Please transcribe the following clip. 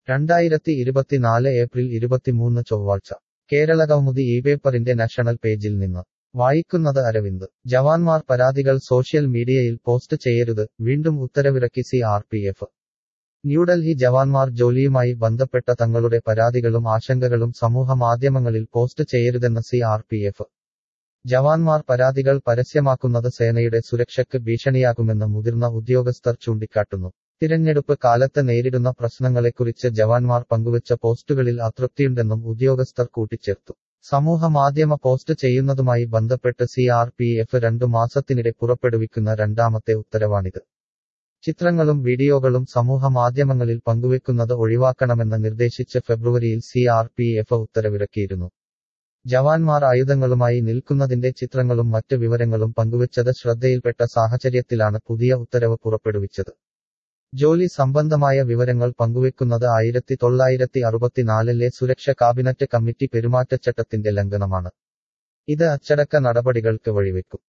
രണ്ടായിരത്തി ഇരുപത്തിനാല് ഏപ്രിൽ ഇരുപത്തിമൂന്ന് ചൊവ്വാഴ്ച കേരള കൗമുദി ഈ പേപ്പറിന്റെ നാഷണൽ പേജിൽ നിന്ന് വായിക്കുന്നത് അരവിന്ദ് ജവാന്മാർ പരാതികൾ സോഷ്യൽ മീഡിയയിൽ പോസ്റ്റ് ചെയ്യരുത് വീണ്ടും ഉത്തരവിറക്കി C R P F New Delhi ജവാന്മാർ ജോലിയുമായി ബന്ധപ്പെട്ട തങ്ങളുടെ പരാതികളും ആശങ്കകളും സമൂഹ മാധ്യമങ്ങളിൽ പോസ്റ്റ് ചെയ്യരുതെന്ന് സി ആർ പി എഫ് ജവാന്മാർ പരാതികൾ പരസ്യമാക്കുന്നത് സേനയുടെ സുരക്ഷയ്ക്ക് ഭീഷണിയാകുമെന്ന് മുതിർന്ന ഉദ്യോഗസ്ഥർ ചൂണ്ടിക്കാട്ടുന്നു തിരഞ്ഞെടുപ്പ് കാലത്ത് നേരിടുന്ന പ്രശ്നങ്ങളെക്കുറിച്ച് ജവാന്മാർ പങ്കുവച്ച പോസ്റ്റുകളിൽ അതൃപ്തിയുണ്ടെന്നും ഉദ്യോഗസ്ഥർ കൂട്ടിച്ചേർത്തു സമൂഹ മാധ്യമ പോസ്റ്റ് ചെയ്യുന്നതുമായി ബന്ധപ്പെട്ട് സി ആർ പി എഫ് രണ്ടു മാസത്തിനിടെ പുറപ്പെടുവിക്കുന്ന രണ്ടാമത്തെ ഉത്തരവാണിത് ചിത്രങ്ങളും വീഡിയോകളും സമൂഹ മാധ്യമങ്ങളിൽ പങ്കുവെക്കുന്നത് ഒഴിവാക്കണമെന്ന് നിർദ്ദേശിച്ച് ഫെബ്രുവരിയിൽ സി ആർ പി എഫ് ഉത്തരവിറക്കിയിരുന്നു ജവാന്മാർ ആയുധങ്ങളുമായി നിൽക്കുന്നതിന്റെ ചിത്രങ്ങളും മറ്റ് വിവരങ്ങളും പങ്കുവച്ചത് ശ്രദ്ധയിൽപ്പെട്ട സാഹചര്യത്തിലാണ് പുതിയ ഉത്തരവ് പുറപ്പെടുവിച്ചത് ജോലി സംബന്ധമായ വിവരങ്ങൾ പങ്കുവെക്കുന്നത് ആയിരത്തി തൊള്ളായിരത്തി അറുപത്തിനാലിലെ സുരക്ഷ കാബിനറ്റ് കമ്മിറ്റി പെരുമാറ്റച്ചട്ടത്തിന്റെ ലംഘനമാണ് ഇത് അച്ചടക്ക നടപടികൾക്ക് വഴിവെക്കും